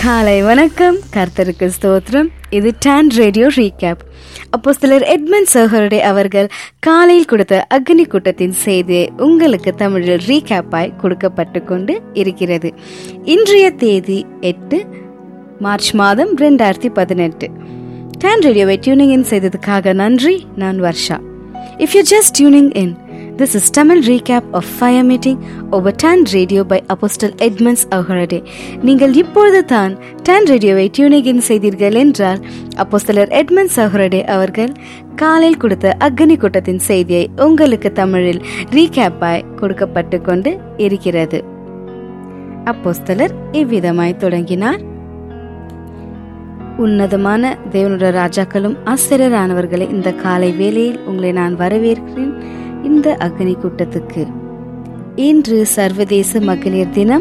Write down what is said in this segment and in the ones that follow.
காலை வணக்கம் கர்த்தருக்கு ஸ்தோத்திரம் இது டான் ரேடியோ ரீகேப் அப்போ சிலர் எட்மண்ட் சோஹருடைய அவர்கள் காலையில் கொடுத்த அக்னி கூட்டத்தின் செய்தியை உங்களுக்கு தமிழில் ரீகேப்பாய் கொடுக்கப்பட்டு கொண்டு இருக்கிறது இன்றைய தேதி எட்டு மார்ச் மாதம் ரெண்டாயிரத்தி பதினெட்டு டான் ரேடியோவை டியூனிங் இன் செய்ததுக்காக நன்றி நான் Varsha if you just tuning in This is Tamil recap of Fire Meeting over Tan Radio by Apostle Edmonds Ahorade. நீங்கள் இப்பொழுது தான் டான் ரேடியோவை டியூனிங் இன் செய்தீர்கள் என்றால் அப்போஸ்தலர் எட்மண்ட்ஸ் அஹரடே அவர்கள் காலையில் கொடுத்த அக்னி கூட்டத்தின் செய்தியை உங்களுக்கு தமிழில் ரீகேப்பாய் கொடுக்கப்பட்டு கொண்டு இருக்கிறது அப்போஸ்தலர் இவ்விதமாய் தொடங்கினார் உன்னதமான தேவனுடைய ராஜாக்களும் ஆசிரியரானவர்களை இந்த காலை வேளையில் உங்களை நான் வரவேற்கிறேன் இந்த அக்னி கூட்டத்துக்கு இன்று சர்வதேச மகளிர் தினம்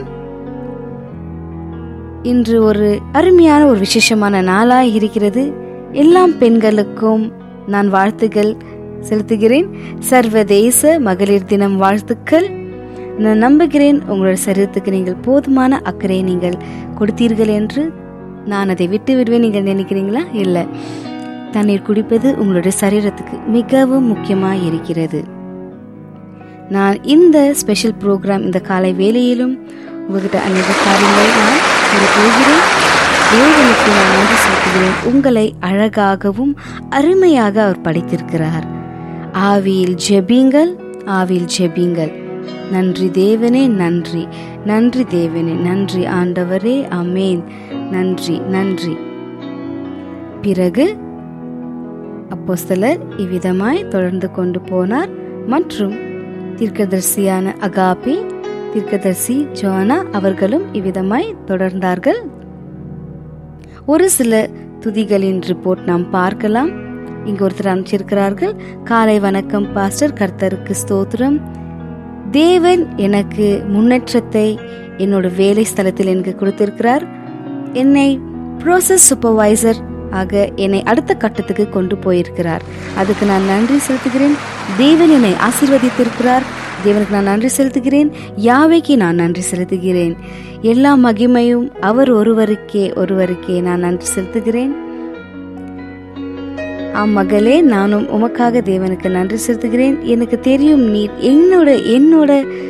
இன்று ஒரு அருமையான ஒரு விசேஷமான நாளாய் இருக்கிறது எல்லாம் பெண்களுக்கும் நான் வாழ்த்துக்கள் செலுத்துகிறேன் சர்வதேச மகளிர் தினம் வாழ்த்துக்கள் நான் நம்புகிறேன் உங்களோட சரீரத்துக்கு நீங்கள் போதுமான அக்கறை நீங்கள் கொடுத்தீர்கள் என்று நான் அதை விட்டு விடுவேன் நீங்கள் நினைக்கிறீங்களா இல்லை தண்ணீர் குடிப்பது உங்களுடைய சரீரத்துக்கு மிகவும் முக்கியமாக இருக்கிறது நான் இந்த ஸ்பெஷல் ப்ரோக்ராம் இந்த காலை வேலையிலும் உங்ககிட்ட அநேக காரியங்களை நான் கூற போகிறேன் தேவனுக்கு நான் நன்றி செலுத்துகிறேன் உங்களை அழகாகவும் அருமையாக அவர் படைத்திருக்கிறார் ஆவியில் ஜெபிங்கள் ஆவியில் ஜெபிங்கள் நன்றி தேவனே நன்றி நன்றி தேவனே நன்றி ஆண்டவரே அமேன் நன்றி நன்றி பிறகு அப்போஸ்தலர் இவ்விதமாய் தொடர்ந்து கொண்டு போனார் மற்றும் தீர்க்கதரிசியான அகாபி தீர்க்கதரிசி ஜோனா அவர்களும் இவ்விதமாய் தொடர்ந்தார்கள் ஒரு சில துதிகளின் ரிப்போர்ட் நாம் பார்க்கலாம் இங்கு ஒருத்தர் அனுப்பிச்சிருக்கிறார்கள் காலை வணக்கம் பாஸ்டர் கர்த்தருக்கு ஸ்தோத்திரம் தேவன் எனக்கு முன்னேற்றத்தை என்னோட வேலை ஸ்தலத்தில் எனக்கு கொடுத்திருக்கிறார் என்னை ப்ரோசஸ் சூப்பர்வைசர் ஆக என்னை அடுத்த கட்டத்துக்கு கொண்டு போயிருக்கிறார் அதுக்கு நான் நன்றி செலுத்துகிறேன் தேவன் என்னை ஆசீர்வதித்திருக்கிறார் தேவனுக்கு நான் நன்றி செலுத்துகிறேன் யாவைக்கு நான் நன்றி செலுத்துகிறேன் எல்லா மகிமையும் அவர் ஒருவருக்கே ஒருவருக்கே நான் நன்றி செலுத்துகிறேன் ஆம் மகளே நானும் உமக்காக தேவனுக்கு நன்றி செலுத்துகிறேன் எனக்கு தெரியும் நீர் என்னோட என்னோட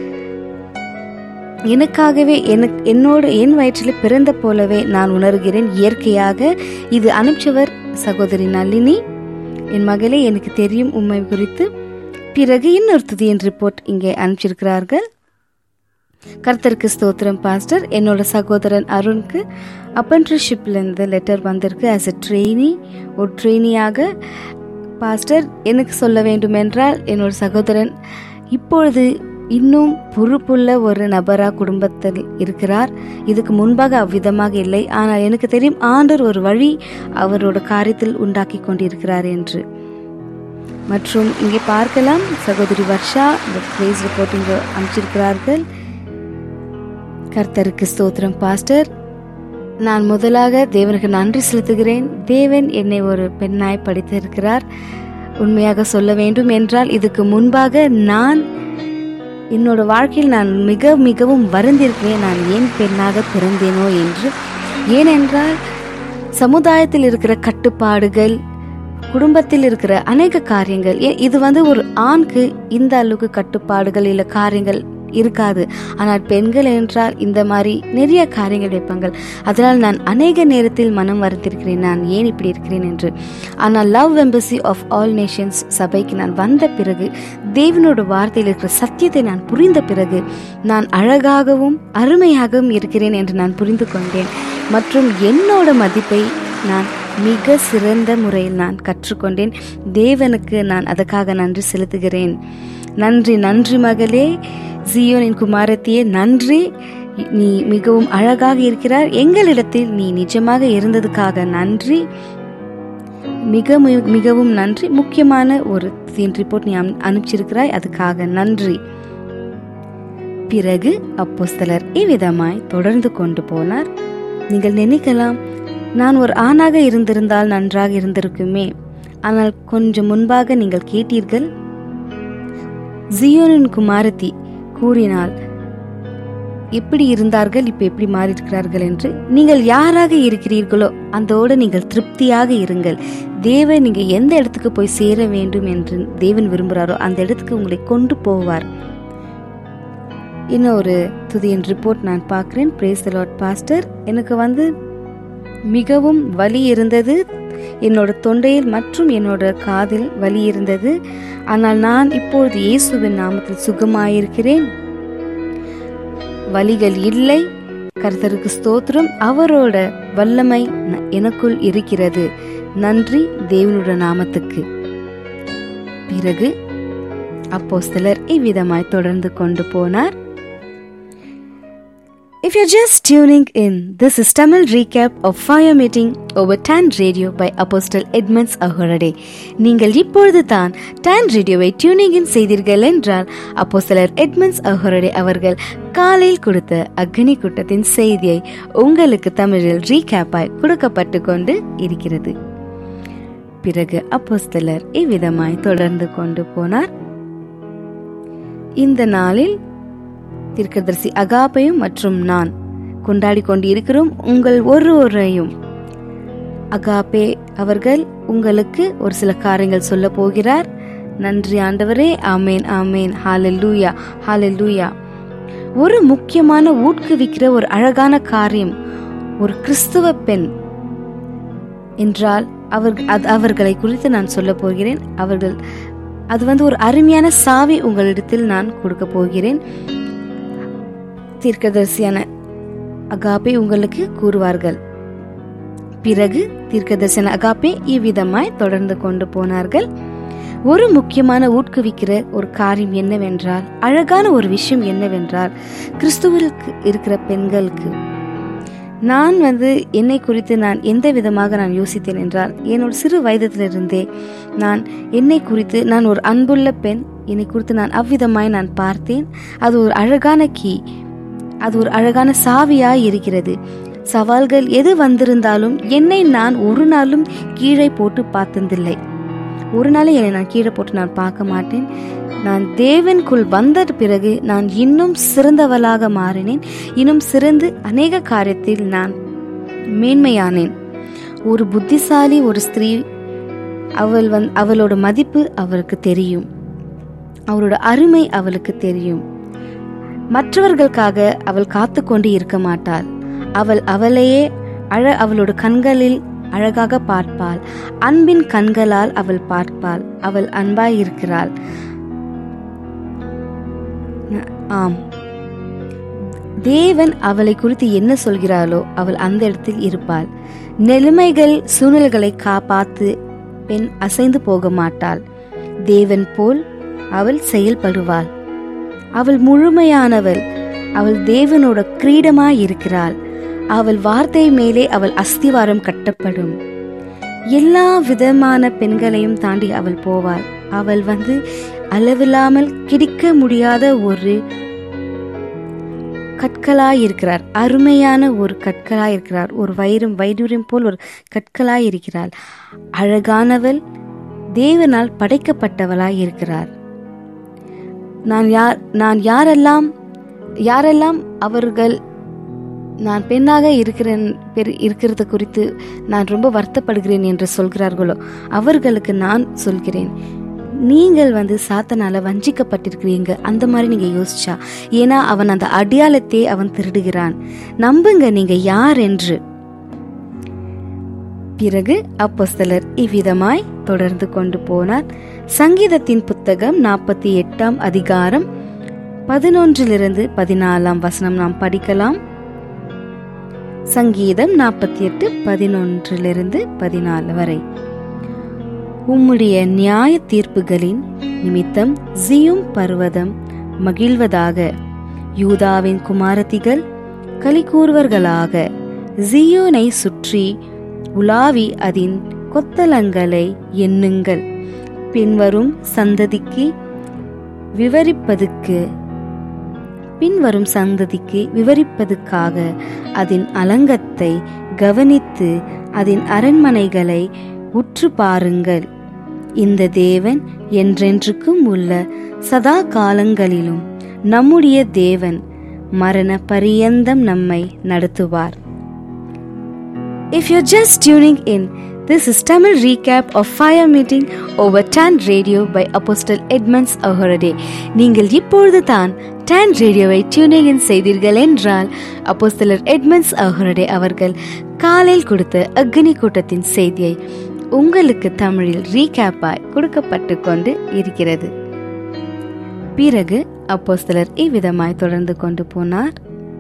எனக்காகவே எனக்கு என்னோட என் வயிற்றில் பிறந்த போலவே நான் உணர்கிறேன் இயற்கையாக இது அனுப்பிச்சவர் சகோதரி நளினி என் மகளே எனக்கு தெரியும் உண்மை குறித்து பிறகு இன்னொரு துதியின் ரிப்போர்ட் இங்கே அனுப்பிச்சிருக்கிறார்கள் கர்த்தருக்கு ஸ்தோத்திரம் பாஸ்டர் என்னோட சகோதரன் அருணுக்கு அப்ரண்டிஸ்ஷிப்லேருந்து லெட்டர் வந்திருக்கு ஆஸ் எ ட்ரெயினி ஒரு ட்ரெயினியாக பாஸ்டர் எனக்கு சொல்ல வேண்டுமென்றால் என்னோட சகோதரன் இப்பொழுது இன்னும் பொறுப்புள்ள ஒரு நபரா குடும்பத்தில் இருக்கிறார் இதுக்கு முன்பாக அவ்விதமாக இல்லை ஆனால் எனக்கு தெரியும் ஆண்டர் ஒரு வழி அவரோட காரியத்தில் உண்டாக்கி கொண்டிருக்கிறார் என்று மற்றும் இங்கே பார்க்கலாம் சகோதரி வர்ஷா இந்த பிளேஸ் ரிப்போர்ட் இங்கே அமைச்சிருக்கிறார்கள் கர்த்தருக்கு ஸ்தோத்திரம் பாஸ்டர் நான் முதலாக தேவனுக்கு நன்றி செலுத்துகிறேன் தேவன் என்னை ஒரு பெண்ணாய் படித்திருக்கிறார் உண்மையாக சொல்ல வேண்டும் என்றால் இதுக்கு முன்பாக நான் என்னோட வாழ்க்கையில் நான் மிக மிகவும் வருந்திருக்கிறேன் நான் ஏன் பெண்ணாக பிறந்தேனோ என்று ஏனென்றால் சமுதாயத்தில் இருக்கிற கட்டுப்பாடுகள் குடும்பத்தில் இருக்கிற அநேக காரியங்கள் இது வந்து ஒரு ஆணுக்கு இந்த அளவுக்கு கட்டுப்பாடுகள் இல்லை காரியங்கள் இருக்காது ஆனால் பெண்கள் என்றால் இந்த மாதிரி நிறைய காரியங்கள் வைப்பாங்க அதனால் நான் அநேக நேரத்தில் மனம் வருத்திருக்கிறேன் நான் ஏன் இப்படி இருக்கிறேன் என்று ஆனால் love embassy of all nations சபைக்கு நான் வந்த பிறகு தேவனோட வார்த்தையில் இருக்கிற சத்தியத்தை நான் புரிந்த பிறகு நான் அழகாகவும் அருமையாகவும் இருக்கிறேன் என்று நான் புரிந்து கொண்டேன் மற்றும் என்னோட மதிப்பை நான் மிக சிறந்த முறையில் நான் கற்றுக்கொண்டேன் தேவனுக்கு நான் அதுக்காக நன்றி செலுத்துகிறேன் நன்றி நன்றி மகளே ஜியோனின் குமாரத்தியே நன்றி நீ மிகவும் அழகாக இருக்கிறார் எங்களிடத்தில் நீ நிஜமாக இருந்ததுக்காக நன்றி மிக மிகவும் நன்றி முக்கியமான ஒரு சீன் ரிப்போர்ட் நீ அனுப்பிச்சிருக்கிறாய் அதுக்காக நன்றி பிறகு அப்போஸ்தலர் இவ்விதமாய் தொடர்ந்து கொண்டு போனார் நீங்கள் நினைக்கலாம் நான் ஒரு ஆணாக இருந்திருந்தால் நன்றாக இருந்திருக்குமே ஆனால் கொஞ்சம் முன்பாக நீங்கள் கேட்டீர்கள் ஜியோனின் குமாரத்தி கூறினாள் எப்படி இருந்தார்கள் இப்ப எப்படி மாறி இருக்கிறார்கள் என்று நீங்கள் யாராக இருக்கிறீர்களோ அதோடு நீங்கள் திருப்தியாக இருங்கள் தேவன் நீங்க எந்த இடத்துக்கு போய் சேர வேண்டும் என்று தேவன் விரும்புகிறாரோ அந்த இடத்துக்கு உங்களை கொண்டு போவார் இன்னும் ஒரு துதியின் ரிப்போர்ட் நான் பார்க்குறேன் பிரேஸ் லாட் பாஸ்டர் எனக்கு வந்து மிகவும் வலி இருந்தது என்னோட தொண்டையில் மற்றும் என்னோட காதில் வலி இருந்தது ஆனால் நான் இப்பொழுது இயேசுவின் நாமத்தில் சுகமாயிருக்கிறேன் வலிகள் இல்லை கர்த்தருக்கு ஸ்தோத்திரம் அவரோட வல்லமை ந- எனக்குள் இருக்கிறது நன்றி தேவனோட நாமத்துக்கு பிறகு அப்போஸ்தலர் இவ்விதமாய் தொடர்ந்து கொண்டு போனார் If you're just tuning in, this is Tamil recap of Fire Meeting over Tan Radio by Apostle Edmonds Ahorade. நீங்கள் இப்பொழுது தான் டான் ரேடியோவை டியூனிங் இன் செய்தீர்கள் என்றால் அப்போஸ்தலர் எட்மண்ட்ஸ் அஹோரடே அவர்கள் காலையில் கொடுத்த அக்னி கூட்டத்தின் செய்தியை உங்களுக்கு தமிழில் ரீகேப்பாய் கொடுக்கப்பட்டு கொண்டு இருக்கிறது பிறகு அப்போஸ்தலர் இவ்விதமாய் தொடர்ந்து கொண்டு போனார் இந்த நாளில் தீர்க்கதரிசி அகாப்பையும் மற்றும் நான் கொண்டாடி கொண்டு இருக்கிறோம் உங்கள் ஒருவரையும் அகாப்பே அவர்கள் உங்களுக்கு ஒரு சில காரியங்கள் சொல்ல போகிறார் நன்றி ஆண்டவரே ஆமேன் ஆமேன் ஹalleluya ஹalleluya ஒரு முக்கியமான ஊக்குவிக்கிற ஒரு அழகான காரியம் ஒரு கிறிஸ்துவ பெண் என்றால் அவர் அது அவர்களை குறித்து நான் சொல்ல போகிறேன் அவர்கள் அது வந்து ஒரு அருமையான சாவி உங்களிடத்தில் நான் கொடுக்க போகிறேன் தீர்க்கதரிசியான அகாப்பே உங்களுக்கு கூறுவார்கள் பிறகு தீர்க்கதரிசன அகாப்பே இவ்விதமாய் தொடர்ந்து கொண்டு போனார்கள் ஒரு முக்கியமான ஊக்குவிக்கிற ஒரு காரியம் என்னவென்றால் அழகான ஒரு விஷயம் என்னவென்றால் கிறிஸ்துவிற்கு இருக்கிற பெண்களுக்கு நான் வந்து என்னை குறித்து நான் எந்த விதமாக நான் யோசித்தேன் என்றால் என்னோட சிறு வயதிலிருந்தே நான் என்னை குறித்து நான் ஒரு அன்புள்ள பெண் என்னை குறித்து நான் அவ்விதமாய் நான் பார்த்தேன் அது ஒரு அழகான கீ அது ஒரு அழகான சாவியாய் இருக்கிறது சவால்கள் எது வந்திருந்தாலும் என்னை நான் ஒரு நாளும் கீழே போட்டு பார்த்ததில்லை ஒரு நாளும் என்னை நான் கீழே போட்டு நான் பார்க்க மாட்டேன் நான் தேவனுக்குள் வந்த பிறகு நான் இன்னும் சிறந்தவளாக மாறினேன் இன்னும் சிறந்து அநேக காரியத்தில் நான் மேன்மையானேன் ஒரு புத்திசாலி ஒரு ஸ்திரீ அவள் வந் அவளோட மதிப்பு அவளுக்கு தெரியும் அவளோட அருமை அவளுக்கு தெரியும் மற்றவர்களுக்காக அவள் காத்து கொண்டு இருக்க மாட்டாள் அவள் அவளையே அழ அவளோட கண்களில் அழகாக பார்ப்பாள் அன்பின் கண்களால் அவள் பார்ப்பாள் அவள் அன்பாய் இருக்கிறாள் ஆம் தேவன் அவளை குறித்து என்ன சொல்கிறாளோ அவள் அந்த இடத்தில் இருப்பாள் நிலைமைகள் சூழ்நிலைகளை காப்பாத்து பெண் அசைந்து போக மாட்டாள் தேவன் போல் அவள் செயல்படுவாள் அவள் முழுமையானவள் அவள் தேவனோட கிரீடமாய் இருக்கிறாள் அவள் வார்த்தை மேலே அவள் அஸ்திவாரம் கட்டப்படும் எல்லா விதமான பெண்களையும் தாண்டி அவள் போவாள் அவள் வந்து அளவில்லாமல் கிடைக்க முடியாத ஒரு கற்களாய் இருக்கிறார் அருமையான ஒரு கற்களாய் இருக்கிறார் ஒரு வைரம் வைடூரியம் போல் ஒரு கற்களாய் இருக்கிறாள் அழகானவள் தேவனால் படைக்கப்பட்டவளாய் இருக்கிறார் நான் யார் நான் யாரெல்லாம் யாரெல்லாம் அவர்கள் நான் பெண்ணாக இருக்கிறேன் பெரு- இருக்கிறது குறித்து நான் ரொம்ப வருத்தப்படுகிறேன் என்று சொல்கிறார்களோ அவர்களுக்கு நான் சொல்கிறேன் நீங்கள் வந்து சாத்தனால வஞ்சிக்கப்பட்டிருக்கிறீங்க அந்த மாதிரி நீங்க யோசிச்சா ஏன்னா அவன் அந்த அடையாளத்தை அவன் திருடுகிறான் நம்புங்க நீங்க யார் என்று பிறகு அப்போஸ்தலர் இவ்விதமாய் தொடர்ந்து கொண்டு போனார் சங்கீதத்தின் புத்தகம் நாற்பத்தி எட்டாம் அதிகாரம் பதினொன்றிலிருந்து பதினாலாம் வசனம் நாம் படிக்கலாம் சங்கீதம் நாற்பத்தி எட்டு பதினொன்றிலிருந்து பதினாலு வரை உம்முடைய நியாய தீர்ப்புகளின் நிமித்தம் ஜியும் பர்வதம் மகிழ்வதாக யூதாவின் குமாரத்திகள் களி கூறுவர்களாக ஜியோனை சுற்றி உலாவி அதன் கொத்தலங்களை எண்ணுங்கள் பின்வரும் சந்ததிக்கு விவரிப்பதுக்கு பின்வரும் சந்ததிக்கு விவரிப்பதற்காக அதன் அலங்கத்தை கவனித்து அதன் அரண்மனைகளை உற்று பாருங்கள் இந்த தேவன் என்றென்றுக்கும் உள்ள சதா காலங்களிலும் நம்முடைய தேவன் மரண பரியந்தம் நம்மை நடத்துவார் If you're just tuning in, this is Tamil recap of Fire Meeting over Tan Radio by Apostle Edmonds Ahorade. நீங்கள் இப்பொழுது தான் டான் ரேடியோவை டியூனிங் இன் செய்தீர்கள் என்றால் அப்போஸ்தலர் எட்மண்ட்ஸ் அஹரடே அவர்கள் காலையில் கொடுத்த அக்னி கூட்டத்தின் செய்தியை உங்களுக்கு தமிழில் ரீகேப்பாய் கொடுக்கப்பட்டு கொண்டு இருக்கிறது பிறகு அப்போஸ்தலர் இவ்விதமாய் தொடர்ந்து கொண்டு போனார்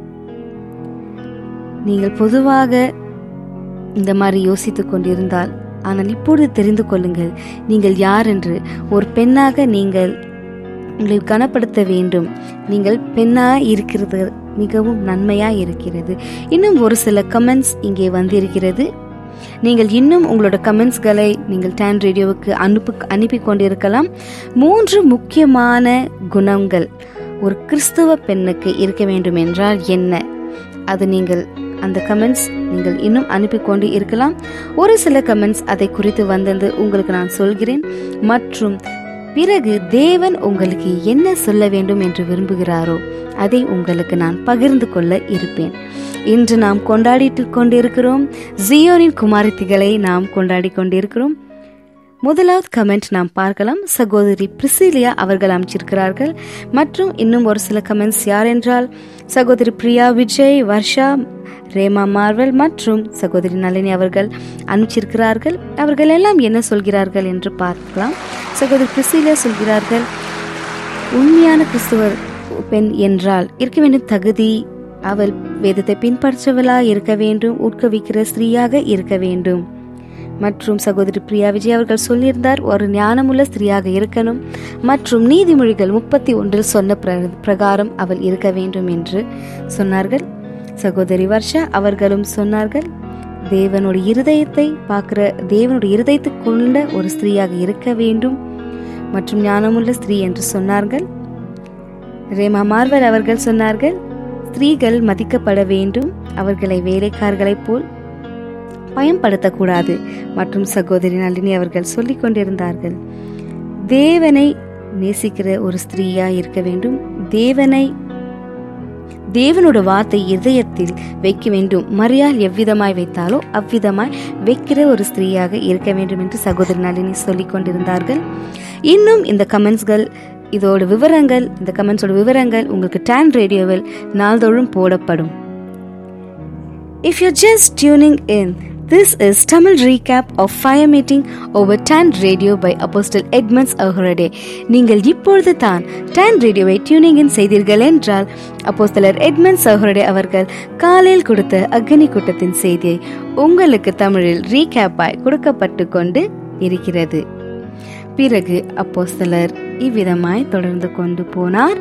நீங்கள் பொதுவாக இந்த மாதிரி யோசித்து கொண்டிருந்தால் ஆனால் இப்பொழுது தெரிந்து கொள்ளுங்கள் நீங்கள் யார் என்று ஒரு பெண்ணாக நீங்கள் உங்களை கனப்படுத்த வேண்டும் நீங்கள் பெண்ணாக இருக்கிறது மிகவும் நன்மையாக இருக்கிறது இன்னும் ஒரு சில கமெண்ட்ஸ் இங்கே வந்திருக்கிறது நீங்கள் இன்னும் உங்களோட கமெண்ட்ஸ்களை நீங்கள் டேன் ரேடியோவுக்கு அனுப்பு அனுப்பி கொண்டிருக்கலாம் மூன்று முக்கியமான குணங்கள் ஒரு கிறிஸ்துவ பெண்ணுக்கு இருக்க வேண்டும் என்றால் என்ன அது நீங்கள் அந்த கமெண்ட்ஸ் நீங்கள் இன்னும் அனுப்பி கொண்டு இருக்கலாம் ஒரு சில கமெண்ட்ஸ் அதை குறித்து வந்தது உங்களுக்கு நான் சொல்கிறேன் மற்றும் பிறகு தேவன் உங்களுக்கு என்ன சொல்ல வேண்டும் என்று விரும்புகிறாரோ அதை உங்களுக்கு நான் பகிர்ந்து கொள்ள இருப்பேன் இன்று நாம் கொண்டாடிட்டு கொண்டிருக்கிறோம் ஜியோனின் குமாரத்திகளை நாம் கொண்டாடி கொண்டிருக்கிறோம் முதலாவது கமெண்ட் நாம் பார்க்கலாம் சகோதரி பிரிசிலியா அவர்கள் அமைச்சிருக்கிறார்கள் மற்றும் இன்னும் ஒரு சில கமெண்ட்ஸ் யார் என்றால் சகோதரி பிரியா விஜய் வர்ஷா ரேமா மார்வல் மற்றும் சகோதரி நளினி அவர்கள் அனுப்பிச்சிருக்கிறார்கள் அவர்கள் எல்லாம் என்ன சொல்கிறார்கள் என்று பார்க்கலாம் சகோதரி பிரிசிலியா சொல்கிறார்கள் உண்மையான கிறிஸ்துவர் பெண் என்றால் இருக்க வேண்டும் தகுதி அவள் வேதத்தை பின்பற்றவளா இருக்க வேண்டும் ஊக்குவிக்கிற ஸ்திரீயாக இருக்க வேண்டும் மற்றும் சகோதரி பிரியா விஜய் அவர்கள் சொல்லியிருந்தார் ஒரு ஞானமுள்ள ஸ்திரீயாக இருக்கணும் மற்றும் நீதிமொழிகள் முப்பத்தி ஒன்றில் சொன்ன பிரகாரம் அவள் இருக்க வேண்டும் என்று சொன்னார்கள் சகோதரி வர்ஷா அவர்களும் சொன்னார்கள் தேவனுடைய இருதயத்தை பார்க்கிற தேவனுடைய இருதயத்தை கொண்ட ஒரு ஸ்திரீயாக இருக்க வேண்டும் மற்றும் ஞானமுள்ள ஸ்திரீ என்று சொன்னார்கள் ரேமா மார்வல் அவர்கள் சொன்னார்கள் ஸ்திரீகள் மதிக்கப்பட வேண்டும் அவர்களை வேலைக்காரர்களைப் போல் பயன்படுத்தக்கூடாது மற்றும் சகோதரி நளினி அவர்கள் சொல்லிக் கொண்டிருந்தார்கள் தேவனை நேசிக்கிற ஒரு ஸ்திரீயா இருக்க வேண்டும் தேவனை தேவனோட வார்த்தை இதயத்தில் வைக்க வேண்டும் மரியால் எவ்விதமாய் வைத்தாலோ அவ்விதமாய் வைக்கிற ஒரு ஸ்திரீயாக இருக்க வேண்டும் என்று சகோதரி நளினி சொல்லிக் கொண்டிருந்தார்கள் இன்னும் இந்த கமெண்ட்ஸ்கள் இதோட விவரங்கள் இந்த கமெண்ட்ஸோட விவரங்கள் உங்களுக்கு டேன் ரேடியோவில் நாள்தோறும் போடப்படும் If you're just tuning in, this is Tamil recap of Fire Meeting over Tan Radio by Apostle Edmonds Ahurade. நீங்கள் இப்பொழுது தான் டான் ரேடியோவை டியூனிங் இன் செய்தீர்கள் என்றால் அப்போஸ்தலர் எட்மண்ட்ஸ் அஹுரடே அவர்கள் காலையில் கொடுத்த அக்னி கூட்டத்தின் செய்தியை உங்களுக்கு தமிழில் ரீகேப்பாய் கொடுக்கப்பட்டு கொண்டு இருக்கிறது பிறகு அப்போஸ்தலர் இவ்விதமாய் தொடர்ந்து கொண்டு போனார்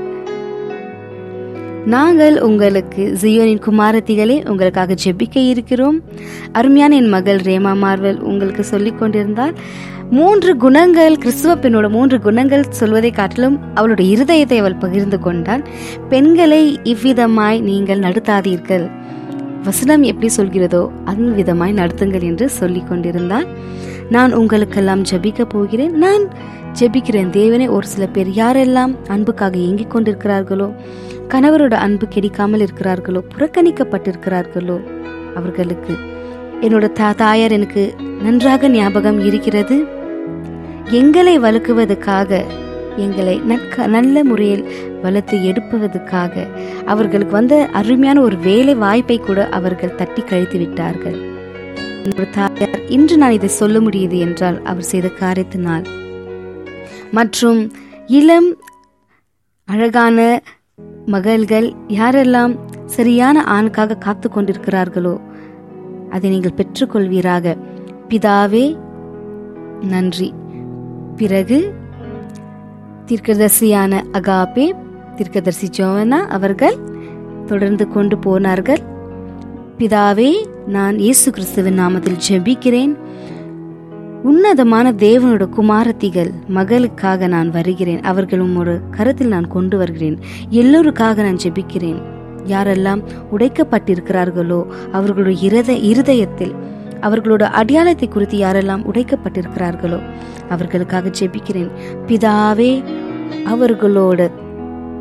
நாங்கள் உங்களுக்கு ஜியோனின் குமாரத்திகளே உங்களுக்காக ஜெபிக்க இருக்கிறோம் அருமையான என் மகள் ரேமா மார்வல் உங்களுக்கு சொல்லிக் கொண்டிருந்தால் மூன்று குணங்கள் கிறிஸ்துவ பெண்ணோட மூன்று குணங்கள் சொல்வதை காட்டிலும் அவளுடைய இருதயத்தை அவள் பகிர்ந்து கொண்டால் பெண்களை இவ்விதமாய் நீங்கள் நடத்தாதீர்கள் வசனம் எப்படி சொல்கிறதோ அந்த விதமாய் நடத்துங்கள் என்று சொல்லிக் கொண்டிருந்தால் நான் உங்களுக்கெல்லாம் ஜபிக்க போகிறேன் நான் ஜெபிக்கிறேன் தேவனே ஒரு சில பேர் யாரெல்லாம் அன்புக்காக ஏங்கிக் கொண்டிருக்கிறார்களோ கணவரோட அன்பு கிடைக்காமல் இருக்கிறார்களோ புறக்கணிக்கப்பட்டிருக்கிறார்களோ அவர்களுக்கு என்னோட தா தாயார் எனக்கு நன்றாக ஞாபகம் இருக்கிறது எங்களை வளர்க்குவதற்காக எங்களை நற்க நல்ல முறையில் வளர்த்து எடுப்பதற்காக அவர்களுக்கு வந்த அருமையான ஒரு வேலை வாய்ப்பை கூட அவர்கள் தட்டி கழித்து விட்டார்கள் என்னோட தாயார் இன்று நான் இதை சொல்ல முடியுது என்றால் அவர் செய்த காரியத்தினால் மற்றும் இளம் அழகான மகள்கள் யாரெல்லாம் சரியான ஆணுக்காக காத்து கொண்டிருக்கிறார்களோ அதை நீங்கள் பெற்றுக்கொள்வீராக பிதாவே நன்றி பிறகு தீர்க்கதரிசியான அகாபே தீர்க்கதரிசி ஜோவனா அவர்கள் தொடர்ந்து கொண்டு போனார்கள் பிதாவே நான் இயேசு கிறிஸ்துவின் நாமத்தில் ஜெபிக்கிறேன் உன்னதமான தேவனோட குமாரத்திகள் மகளுக்காக நான் வருகிறேன் அவர்கள் உம்மோட கருத்தில் நான் கொண்டு வருகிறேன் எல்லோருக்காக நான் ஜெபிக்கிறேன் யாரெல்லாம் உடைக்கப்பட்டிருக்கிறார்களோ அவர்களுடைய இருத இருதயத்தில் அவர்களோட அடையாளத்தை குறித்து யாரெல்லாம் உடைக்கப்பட்டிருக்கிறார்களோ அவர்களுக்காக ஜெபிக்கிறேன் பிதாவே அவர்களோட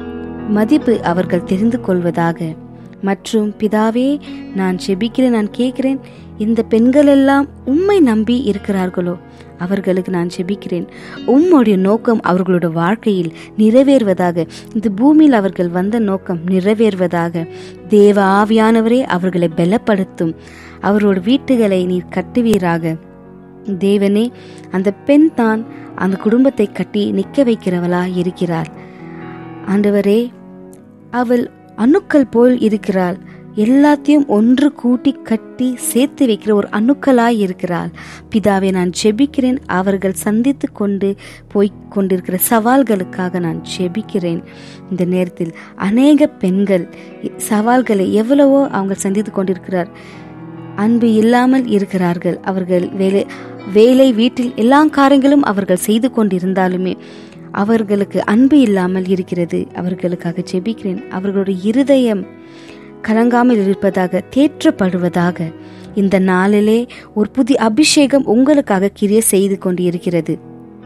மதிப்பு அவர்கள் தெரிந்து கொள்வதாக மற்றும் பிதாவே நான் செபிக்கிறேன் நான் கேட்கிறேன் இந்த பெண்கள் எல்லாம் உம்மை நம்பி இருக்கிறார்களோ அவர்களுக்கு நான் செபிக்கிறேன் உம்முடைய நோக்கம் அவர்களோட வாழ்க்கையில் நிறைவேறுவதாக இந்த பூமியில் அவர்கள் வந்த நோக்கம் நிறைவேறுவதாக தேவ ஆவியானவரே அவர்களை பலப்படுத்தும் அவரோட வீட்டுகளை நீர் கட்டுவீராக தேவனே அந்த பெண் தான் அந்த குடும்பத்தை கட்டி நிற்க வைக்கிறவளா இருக்கிறாள் ஆண்டவரே அவள் அணுக்கள் போல் இருக்கிறாள் எல்லாத்தையும் ஒன்று கூட்டி கட்டி சேர்த்து வைக்கிற ஒரு அணுக்களாய் இருக்கிறாள் பிதாவை நான் செபிக்கிறேன் அவர்கள் சந்தித்து கொண்டு போய் கொண்டிருக்கிற சவால்களுக்காக நான் செபிக்கிறேன் இந்த நேரத்தில் அநேக பெண்கள் சவால்களை எவ்வளவோ அவங்க சந்தித்து கொண்டிருக்கிறார் அன்பு இல்லாமல் இருக்கிறார்கள் அவர்கள் வேலை வேலை வீட்டில் எல்லா காரியங்களும் அவர்கள் செய்து கொண்டிருந்தாலுமே அவர்களுக்கு அன்பு இல்லாமல் இருக்கிறது அவர்களுக்காக ஜெபிக்கிறேன் அவர்களுடைய இருதயம் கலங்காமல் இருப்பதாக தேற்றப்படுவதாக இந்த நாளிலே ஒரு புதிய அபிஷேகம் உங்களுக்காக கிரிய செய்து கொண்டு இருக்கிறது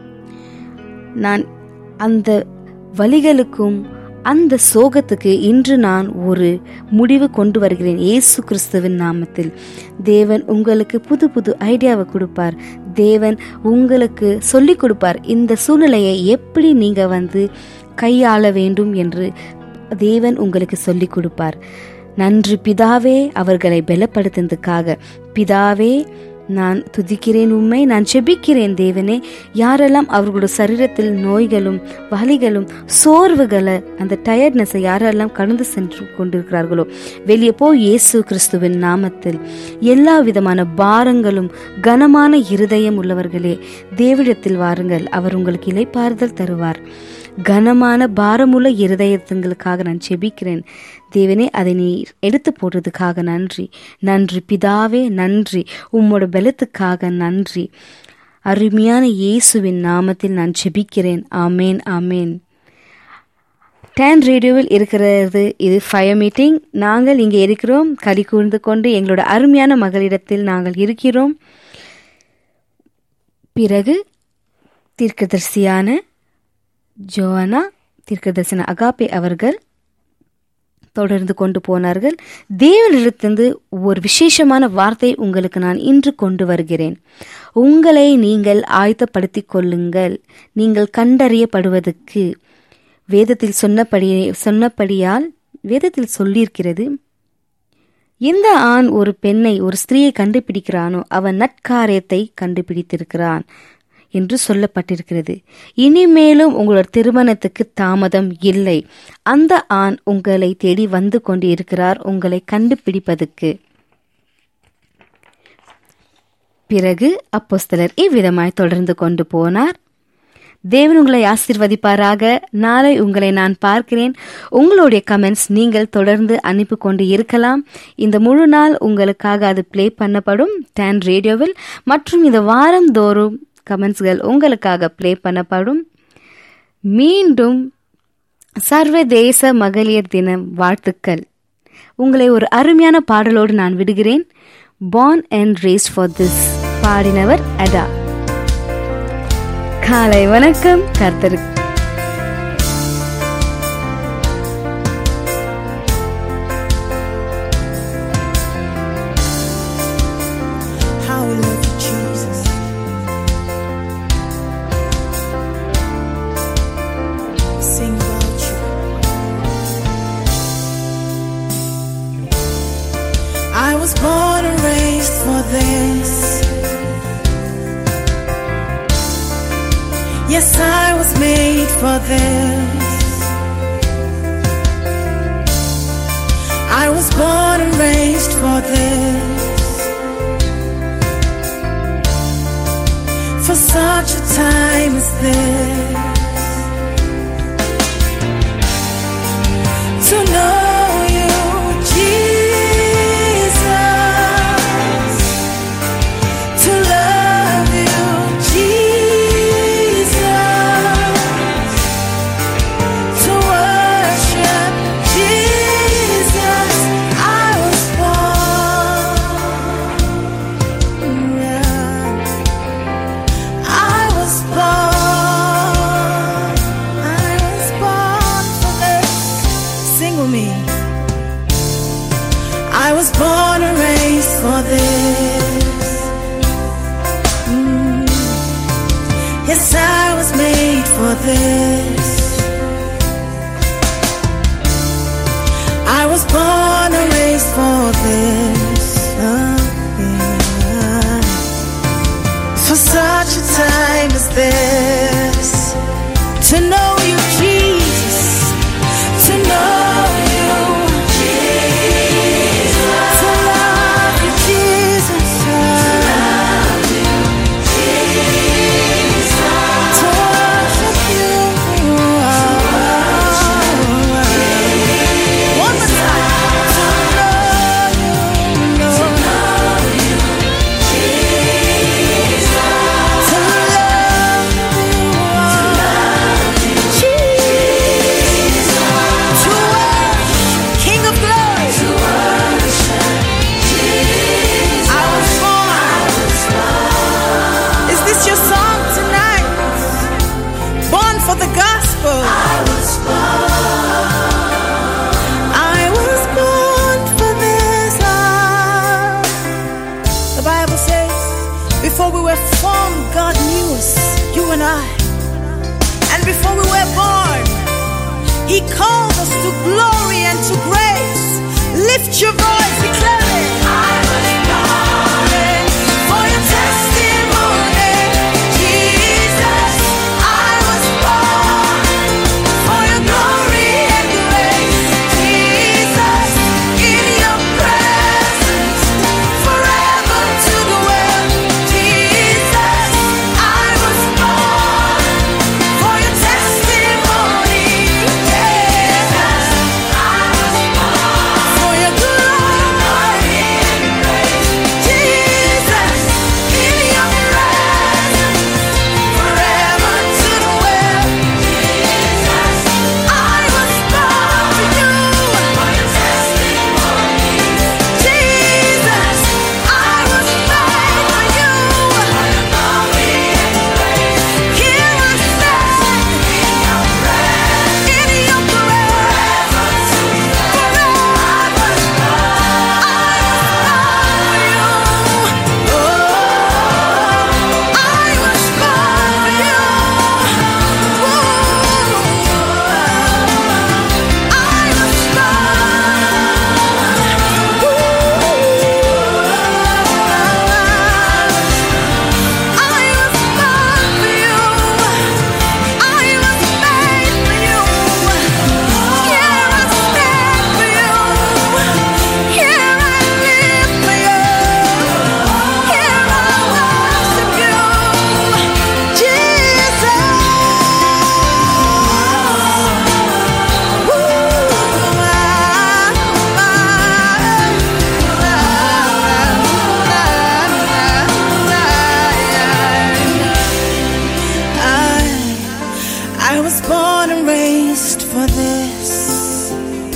நான் அந்த வழிகளுக்கும் அந்த சோகத்துக்கு இன்று நான் ஒரு முடிவு கொண்டு வருகிறேன் இயேசு கிறிஸ்துவின் நாமத்தில் தேவன் உங்களுக்கு புது புது ஐடியாவை கொடுப்பார் தேவன் உங்களுக்கு சொல்லி கொடுப்பார் இந்த சூழ்நிலையை எப்படி நீங்க வந்து கையாள வேண்டும் என்று தேவன் உங்களுக்கு சொல்லி கொடுப்பார் நன்றி பிதாவே அவர்களை பலப்படுத்துறதுக்காக பிதாவே நான் துதிக்கிறேன் உண்மை நான் செபிக்கிறேன் தேவனே யாரெல்லாம் அவர்களோட சரீரத்தில் நோய்களும் வலிகளும் சோர்வுகளை அந்த டயர்ட்னஸை யாரெல்லாம் கடந்து சென்று கொண்டிருக்கிறார்களோ வெளியே போய் இயேசு கிறிஸ்துவின் நாமத்தில் எல்லா விதமான பாரங்களும் கனமான இருதயம் உள்ளவர்களே தேவிடத்தில் வாருங்கள் அவர் உங்களுக்கு இலைப்பாறுதல் தருவார் கனமான பாரமுள்ள இருதயத்துங்களுக்காக நான் செபிக்கிறேன் தேவனே அதை நீ எடுத்து போடுறதுக்காக நன்றி நன்றி பிதாவே நன்றி உம்மோட பலத்துக்காக நன்றி அருமையான இயேசுவின் நாமத்தில் நான் செபிக்கிறேன் ஆமேன் ஆமேன் டேன் ரேடியோவில் இருக்கிறது இது ஃபயர் மீட்டிங் நாங்கள் இங்கே இருக்கிறோம் களி கூர்ந்து கொண்டு எங்களோட அருமையான மகளிடத்தில் நாங்கள் இருக்கிறோம் பிறகு தீர்க்கதரிசியான ஜோவானா தீர்க்கதரிசன அகாப்பே அவர்கள் தொடர்ந்து கொண்டு போனார்கள் தேவனிடத்திலிருந்து ஒரு விசேஷமான வார்த்தை உங்களுக்கு நான் இன்று கொண்டு வருகிறேன் உங்களை நீங்கள் ஆயத்தப்படுத்திக் கொள்ளுங்கள் நீங்கள் கண்டறியப்படுவதற்கு வேதத்தில் சொன்னபடி சொன்னபடியால் வேதத்தில் சொல்லியிருக்கிறது எந்த ஆண் ஒரு பெண்ணை ஒரு ஸ்திரீயை கண்டுபிடிக்கிறானோ அவன் நட்காரியத்தை கண்டுபிடித்திருக்கிறான் என்று சொல்லப்பட்டிருக்கிறது இனிமேலும் உங்களோட திருமணத்துக்கு தாமதம் இல்லை அந்த ஆண் உங்களை தேடி வந்து கொண்டு இருக்கிறார் உங்களை கண்டுபிடிப்பதற்கு பிறகு அப்போஸ்தலர் இவ்விதமாய் தொடர்ந்து கொண்டு போனார் தேவன் உங்களை ஆசிர்வதிப்பாராக நாளை உங்களை நான் பார்க்கிறேன் உங்களுடைய கமெண்ட்ஸ் நீங்கள் தொடர்ந்து அனுப்பி கொண்டு இருக்கலாம் இந்த முழு நாள் உங்களுக்காக அது பிளே பண்ணப்படும் டேன் ரேடியோவில் மற்றும் இந்த வாரம் தோறும் கமெண்ட்ஸ்கள் உங்களுக்காக ப்ளே பண்ணப்படும் மீண்டும் சர்வதேச மகளிர் தினம் வாழ்த்துக்கள் உங்களை ஒரு அருமையான பாடலோடு நான் விடுகிறேன் born and race for this பாடினவர் அடா காலை வணக்கம் கர்த்தருக்கு How we love you, Jesus. Sing about you. I was born and raised for this. Yes, I was made for this. I was born and raised for this. for such a time as this. To know you, Jesus. To love you, Jesus. To worship Jesus. I was born. Yeah. I was born for this. I was born and raised for this. Oh, yeah. For such a time as this. To know you, Jesus. To know you. To love you, Jesus. To worship you. One more time. To know you, Lord. To love you, Jesus. To worship King of Glory. I was born. Is this your song tonight? Born for the gospel. I was born. I was born for this life. The Bible says, before we were formed, God knew us, you and I. And before we were born, He called us to glory and to grace. Lift your voice, declare it. I was born for your testimony, Jesus. I was born for your glory and grace, Jesus. In your presence, forever to dwell, Jesus. I was born for your testimony, Jesus. I was born for your glory and grace, Jesus. In your presence, forever to dwell, Jesus. I was born for you, for your testimony, Jesus. I was made for you, for your glory and grace. Here I stand in your presence, in your presence, forever I was I, I was born and raised for this.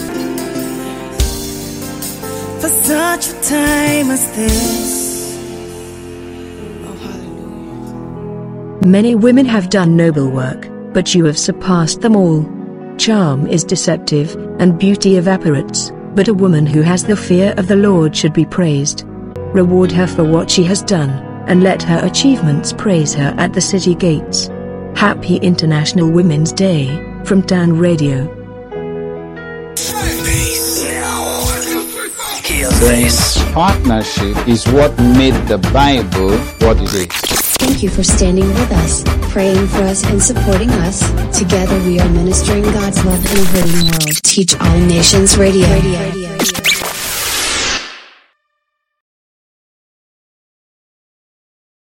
For such a time as this. Oh, hallelujah. Many women have done noble work, but you have surpassed them all. Charm is deceptive, and beauty evaporates, but a woman who has the fear of the Lord should be praised. Reward her for what she has done, and let her achievements praise her at the city gates. Happy International Women's Day, from Dan Radio. This partnership is what made the Bible what it is. Thank you for standing with us, praying for us, and supporting us. Together we are ministering God's love in a hurting world. Teach All Nations Radio.